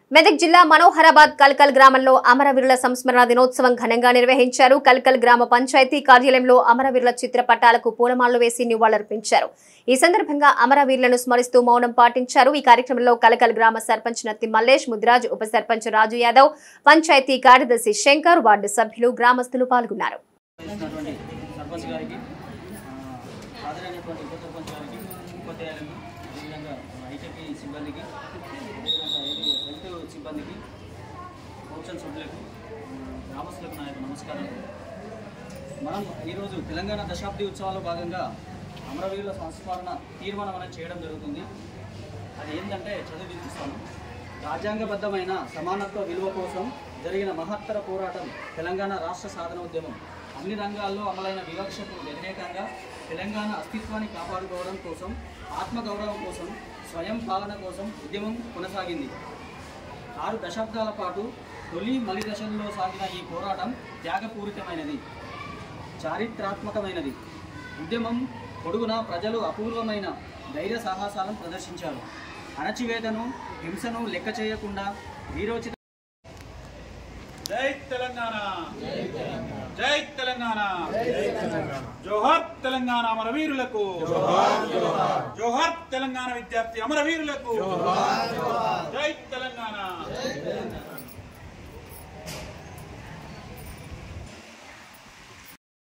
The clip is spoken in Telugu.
మెదక్ జిల్లా మనోహరాబాద్ కల్కల్ గ్రామంలో అమరవీరుల సంస్మరణ దినోత్సవం ఘనంగా నిర్వహించారు కల్కల్ గ్రామ పంచాయతీ కార్యాలయంలో అమరవీరుల చిత్రపటాలకు పూలమాలలు వేసి నివాళులర్పించారు ఈ సందర్భంగా అమరవీరులను స్మరిస్తూ మౌనం పాటించారు ఈ కార్యక్రమంలో కలకల్ గ్రామ సర్పంచ్ నత్తి మల్లేష్ ముద్రాజ్ ఉప సర్పంచ్ రాజు యాదవ్ పంచాయతీ కార్యదర్శి శంకర్ వార్డు సభ్యులు గ్రామస్తులు పాల్గొన్నారు చేసినటువంటి సర్పంచ్ గారికి ఆ, హాజరైనటువంటి ఉప సర్పంచ్ గారికి ఉపాధ్యాయులకు అదేవిధంగా ఐటీపీ సిబ్బందికి అదేవిధంగా ఏది హెల్త్ సిబ్బందికి కౌన్సిల్ సభ్యులకు ఆ, గ్రామస్తులకు నా యొక్క నమస్కారం మనం ఈరోజు తెలంగాణ దశాబ్ది ఉత్సవాల్లో భాగంగా అమరవీరుల సంస్మరణ తీర్మానం అనేది చేయడం జరుగుతుంది అది ఏంటంటే చదివి వినిపిస్తాను రాజ్యాంగబద్ధమైన సమానత్వ విలువ కోసం జరిగిన మహత్తర పోరాటం తెలంగాణ రాష్ట్ర సాధన ఉద్యమం అన్ని రంగాల్లో అమలైన వివక్షకు వ్యతిరేకంగా తెలంగాణ అస్తిత్వాన్ని కాపాడుకోవడం కోసం ఆత్మగౌరవం కోసం స్వయం పాలన కోసం ఉద్యమం కొనసాగింది ఆరు దశాబ్దాల పాటు తొలి మలి దశల్లో సాగిన ఈ పోరాటం త్యాగపూరితమైనది చారిత్రాత్మకమైనది ఉద్యమం పొడుగున ప్రజలు అపూర్వమైన ధైర్య సాహసాలను ప్రదర్శించారు అణచివేతను హింసను లెక్క చేయకుండా వీరోచిత జై తెలంగాణ జై తెలంగాణ జోహార్ తెలంగాణ అమరవీరులకు జోహార్ తెలంగాణ విద్యార్థి అమరవీరులకు జై తెలంగాణ